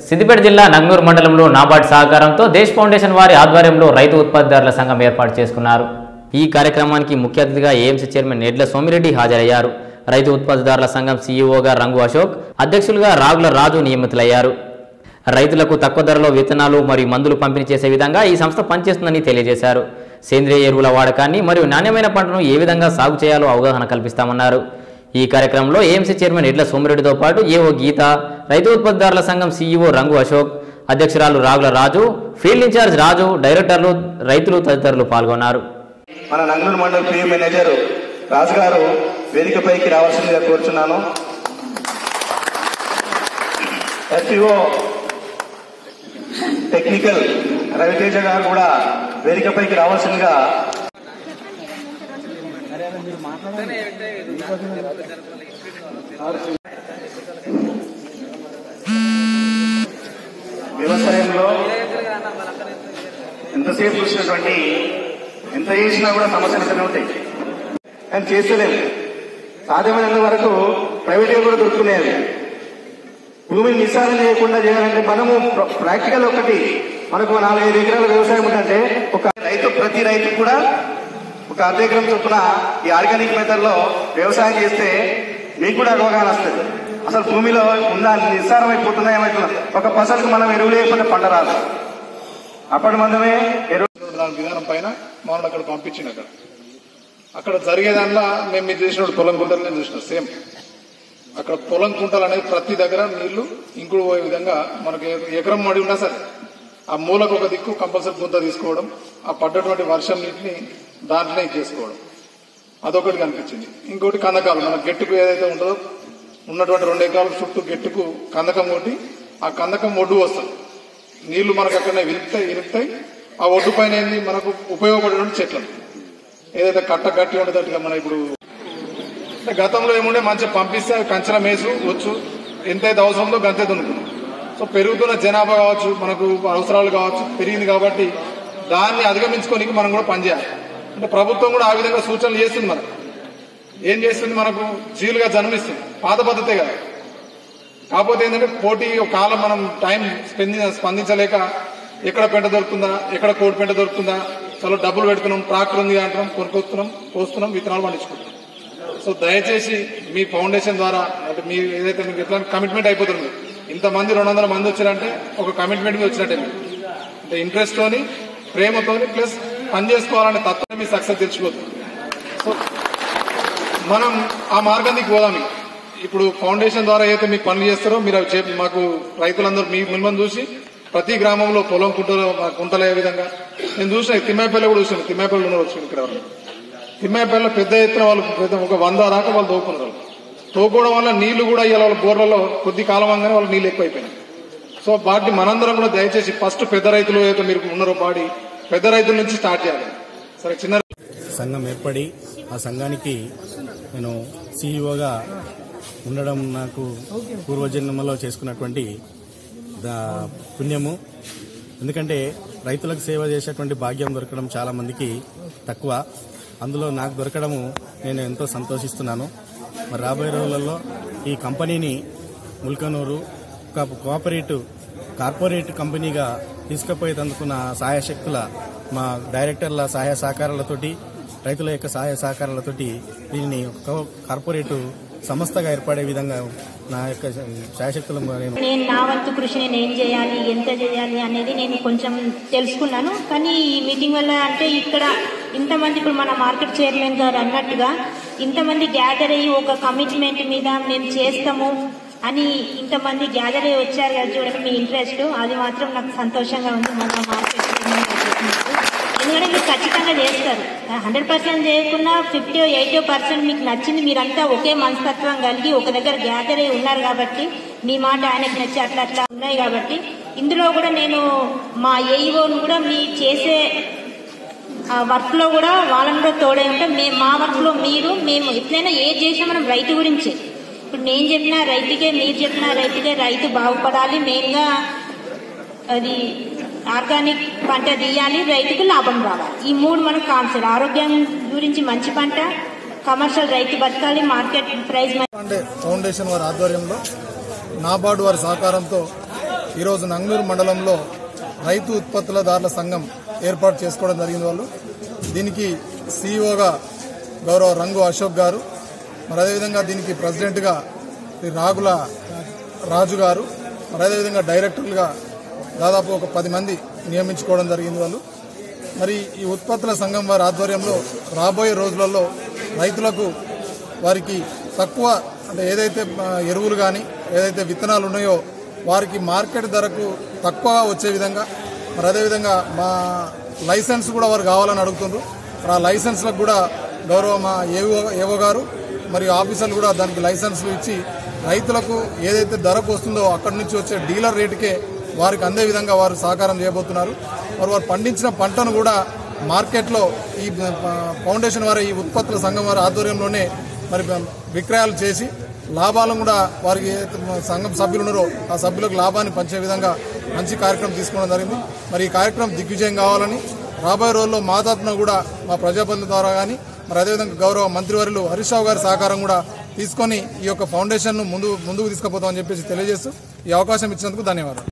సిద్దిపేట జిల్లా నగ్నూరు మండలంలో నాబార్డ్ సహకారంతో దేశ్ ఫౌండేషన్ వారి ఆధ్వర్యంలో రైతు ఉత్పత్తిదారుల సంఘం ఏర్పాటు చేసుకున్నారు ఈ కార్యక్రమానికి ముఖ్య అతిథిగా ఏఎంసీ చైర్మన్ నెడ్ల సోమిరెడ్డి హాజరయ్యారు రైతు ఉత్పత్తిదారుల సంఘం సీఈఓగా రంగు అశోక్ అధ్యక్షులుగా రాగుల రాజు నియమితులయ్యారు రైతులకు తక్కువ ధరలో విత్తనాలు మరియు మందులు పంపిణీ చేసే విధంగా ఈ సంస్థ పనిచేస్తుందని తెలియజేశారు సేంద్రియ ఎరువుల వాడకాన్ని మరియు నాణ్యమైన పంటను ఏ విధంగా సాగు చేయాలో అవగాహన కల్పిస్తామన్నారు ఈ కార్యక్రమంలో ఏఎంసీ చైర్మన్ ఎడ్ల సోమిరెడ్డితో పాటు ఏఓ గీత రైతు ఉత్పత్తిదారుల సంఘం సీఈఓ రంగు అశోక్ అధ్యక్షురాలు రాగుల రాజు ఫీల్డ్ ఇన్ఛార్జ్ రాజు డైరెక్టర్లు రైతులు తదితరులు పాల్గొన్నారు మన నంగూరు మండల ప్రియ మేనేజర్ రాజు గారు వేదికపైకి రావాల్సిందిగా కోరుచున్నాను ఎఫ్ఈఓ టెక్నికల్ రవితేజ గారు కూడా వేదికపైకి రావాల్సిందిగా వ్యవసాయంలో ఎంతసేపు చూసినటువంటి ఎంత చేసినా కూడా సమస్యలు ఎంతనే ఉంటాయి కానీ చేస్తలేము సాధ్యమైనంత వరకు ప్రైవేట్గా కూడా దొరుకుతున్నాయి భూమిని నిస్సారం చేయకుండా చేయాలంటే మనము ప్ర- ప్రాక్టికల్ ఒకటి మనకు నాలుగైదు ఎకరాల వ్యవసాయం ఉందంటే ఒక రైతు ప్రతి రైతు కూడా ఒక అర్ధ ఎకరం చొప్పున ఈ ఆర్గానిక్ మెథడ్ లో వ్యవసాయం చేస్తే మీకు కూడా అవగాహన వస్తుంది అసలు భూమిలో ఉన్న నిస్సారం అయిపోతుందా ఏమవుతుందా ఒక పసలకు మనం ఎరువు లేకుండా పంట రాదు అప్పటి మందమే ఎరువు దాని విధానం పైన మమ్మల్ని అక్కడ పంపించింది అక్కడ అక్కడ జరిగే దానిలో మేము మీరు చేసిన పొలం కుంటలు నేను చూసిన సేమ్ అక్కడ పొలం కుంటలు అనేది ప్రతి దగ్గర నీళ్లు ఇంకుడు పోయే విధంగా మనకి ఎకరం మడి ఉన్నా సరే ఆ మూలకు ఒక దిక్కు కంపల్సరీ గుంత తీసుకోవడం ఆ పడ్డటువంటి వర్షం నీటిని దాంట్లోనే చేసుకోవడం అదొకటి కనిపించింది ఇంకోటి కందకాలు మన గెట్టుకు ఏదైతే ఉంటుందో ఉన్నటువంటి రెండు ఎకరాల చుట్టూ గెట్టుకు కందకం కొట్టి ఆ కందకం ఒడ్డు వస్తుంది నీళ్లు మనకు అక్కడనే విరుపుతాయి విరుపుతాయి ఆ ఒడ్డు పైన ఏంది మనకు ఉపయోగపడేటువంటి చెట్లు ఏదైతే కట్ట గట్టి ఉండేటట్టుగా మన ఇప్పుడు అంటే గతంలో ఏముండే మంచిగా పంపిస్తే అవి కంచెల మేసు వచ్చు ఎంతైతే అవసరంలో గంతే దున్నుకున్నాం సో పెరుగుతున్న జనాభా కావచ్చు మనకు అవసరాలు కావచ్చు పెరిగింది కాబట్టి దాన్ని అధిగమించుకోనికి మనం కూడా పనిచేయాలి అంటే ప్రభుత్వం కూడా ఆ విధంగా సూచనలు చేస్తుంది మనకు ఏం చేస్తుంది మనకు జీలుగా జన్మిస్తుంది పాత పద్ధతే కదా కాకపోతే ఏంటంటే పోటీ ఒక కాలం మనం టైం స్పెంది స్పందించలేక ఎక్కడ పెంట దొరుకుతుందా ఎక్కడ కోడి పెంట దొరుకుతుందా చాలా డబ్బులు పెడుతున్నాం ట్రాక్టర్ ఉంది అంటున్నాం కొనుక్కొస్తున్నాం పోస్తున్నాం విత్తనాలు పండించుకుంటున్నాం సో దయచేసి మీ ఫౌండేషన్ ద్వారా అంటే మీ ఏదైతే మీకు ఎట్లా కమిట్మెంట్ అయిపోతుంది ఇంతమంది రెండు వందల మంది వచ్చారంటే ఒక కమిట్మెంట్ మీద వచ్చినట్టే మీరు అంటే ఇంట్రెస్ట్ తోని ప్రేమతోని ప్లస్ పని చేసుకోవాలనే తత్వం మీ సక్సెస్ తెలిసిపోతుంది సో మనం ఆ మార్గానికి పోదాం ఇక. ఇప్పుడు ఫౌండేషన్ ద్వారా ఏదైతే మీకు పనులు చేస్తారో మీరు అవి చే- మాకు రైతులందరూ మీ మిమ్మల్ని చూసి ప్రతి గ్రామంలో పొలం కుంటలో కుంటలు ఏ విధంగా నేను చూసిన తిమ్మాయిపల్లి కూడా చూసాను తిమ్మాయిపల్లి ఉన్నారు వచ్చి ఇక్కడ ఎవరు తిమ్మాయిపల్లిలో పెద్ద ఎత్తున వాళ్ళు పెద్ద ఒక వంద దాకా వాళ్ళు తోకున్నారు వాళ్ళు. తోకోవడం వల్ల నీళ్లు కూడా ఇవాళ వాళ్ళ బోర్లలో కొద్ది కాలం అనగానే వాళ్ళు నీళ్లు ఎక్కువైపోయినాయి సో వాటిని మనందరం కూడా దయచేసి ఫస్ట్ పెద్ద రైతులు ఏదైతే మీరు ఉన్నారో పాడి పెద్ద రైతుల నుంచి స్టార్ట్ చేయాలి సరే చిన్న సంఘం ఏర్పడి ఆ సంఘానికి నేను సీఈఓగా ఉండడం నాకు పూర్వజన్మలో చేసుకున్నటువంటి దా- పుణ్యము ఎందుకంటే రైతులకు సేవ చేసేటువంటి భాగ్యం దొరకడం చాలా మందికి తక్కువ అందులో నాకు దొరకడము నేను ఎంతో సంతోషిస్తున్నాను మరి రాబోయే రోజులలో ఈ కంపెనీని ముల్కనూరు ఒక కోఆపరేటివ్ కార్పొరేట్ కంపెనీగా తీసుకుపోయేందుకు నా సహాయ శక్తుల మా డైరెక్టర్ల సహాయ సహకారాలతోటి రైతుల యొక్క సహాయ సహకారాలతోటి దీనిని ఒక కార్పొరేట్ సంస్థగా ఏర్పడే విధంగా నా యొక్క శాయశక్తుల నేను నేను నా వంతు కృషి నేను ఏం చేయాలి ఎంత చేయాలి అనేది నేను కొంచెం తెలుసుకున్నాను కానీ ఈ మీటింగ్ వల్ల అంటే ఇక్కడ ఇంతమంది ఇప్పుడు మన మార్కెట్ చైర్మన్ గారు అన్నట్టుగా ఇంతమంది గ్యాదర్ అయ్యి ఒక కమిట్మెంట్ మీద మేము చేస్తాము అని ఇంతమంది గ్యాదర్ అయ్యి వచ్చారు కదా చూడండి మీ ఇంట్రెస్ట్ అది మాత్రం నాకు సంతోషంగా ఉంది మన మార్కెట్ చైర్మన్ గారు చెప్పినట్టు. ఎందుకంటే మీరు ఖచ్చితంగా చేస్తారు హండ్రెడ్ పర్సెంట్ చేయకుండా ఫిఫ్టీ ఎయిటీ పర్సెంట్ మీకు నచ్చింది మీరంతా ఒకే మనస్తత్వం కలిగి ఒక దగ్గర గ్యాదర్ అయి ఉన్నారు కాబట్టి మీ మాట ఆయనకు నచ్చి అట్లా అట్లా ఉన్నాయి కాబట్టి ఇందులో కూడా నేను మా ఏఈఓను కూడా మీ చేసే వర్క్ లో కూడా వాళ్ళని కూడా తోడే ఉంటాం మేము మా వర్క్ లో మీరు మేము ఎట్లయినా ఏది చేసినా మనం రైతు గురించి ఇప్పుడు నేను చెప్పిన రైతుకే మీరు చెప్పిన రైతుకే రైతు బాగుపడాలి మెయిన్గా అది ఆర్గానిక్ పంట తీయాలి రైతుకు లాభం రావాలి ఈ మూడు మనకు కాన్సెప్ట్ ఆరోగ్యం గురించి మంచి పంట కమర్షియల్ రైతు బతకాలి మార్కెట్ ప్రైస్ మంచి అంటే ఫౌండేషన్ వారి ఆధ్వర్యంలో నాబార్డు వారి సహకారంతో ఈరోజు నంగనూరు మండలంలో రైతు ఉత్పత్తులదారుల సంఘం ఏర్పాటు చేసుకోవడం జరిగింది వాళ్ళు దీనికి సీఈఓగా గౌరవ రంగు అశోక్ గారు మరి అదేవిధంగా దీనికి ప్రెసిడెంట్గా శ్రీ రాగుల రాజు గారు మరి అదేవిధంగా డైరెక్టర్లుగా దాదాపు ఒక పది మంది నియమించుకోవడం జరిగింది వాళ్ళు మరి ఈ ఉత్పత్తుల సంఘం వారి ఆధ్వర్యంలో రాబోయే రోజులలో రైతులకు వారికి తక్కువ అంటే ఏదైతే ఆ, ఎరువులు కానీ ఏదైతే విత్తనాలు ఉన్నాయో వారికి మార్కెట్ ధరకు తక్కువగా వచ్చే విధంగా మరి అదేవిధంగా మా లైసెన్స్ కూడా వారు కావాలని అడుగుతుండ్రు మరి ఆ లైసెన్స్లకు కూడా గౌరవ మా ఏవో ఏవో గారు మరియు ఆఫీసర్లు కూడా దానికి లైసెన్స్లు ఇచ్చి రైతులకు ఏదైతే ధరకు వస్తుందో అక్కడి నుంచి వచ్చే డీలర్ రేటుకే వారికి అందే విధంగా వారు సహకారం చేయబోతున్నారు మరి వారు పండించిన పంటను కూడా మార్కెట్లో ఈ ఆ, ఫౌండేషన్ వారి ఈ ఉత్పత్తుల సంఘం వారి ఆధ్వర్యంలోనే మరి విక్రయాలు చేసి లాభాలను కూడా వారికి ఏదైతే సంఘం సభ్యులు ఉన్నారో ఆ సభ్యులకు లాభాన్ని పంచే విధంగా మంచి కార్యక్రమం తీసుకోవడం జరిగింది మరి ఈ కార్యక్రమం దిగ్విజయం కావాలని రాబోయే రోజుల్లో మా తరఫున కూడా మా ప్రజాప్రతినిధుల ద్వారా కానీ మరి అదేవిధంగా గౌరవ మంత్రివర్యులు హరీష్ రావు గారి సహకారం కూడా తీసుకొని ఈ యొక్క ఫౌండేషన్ను ముందు ముందుకు తీసుకుపోతామని చెప్పేసి తెలియజేస్తూ ఈ అవకాశం ఇచ్చినందుకు ధన్యవాదాలు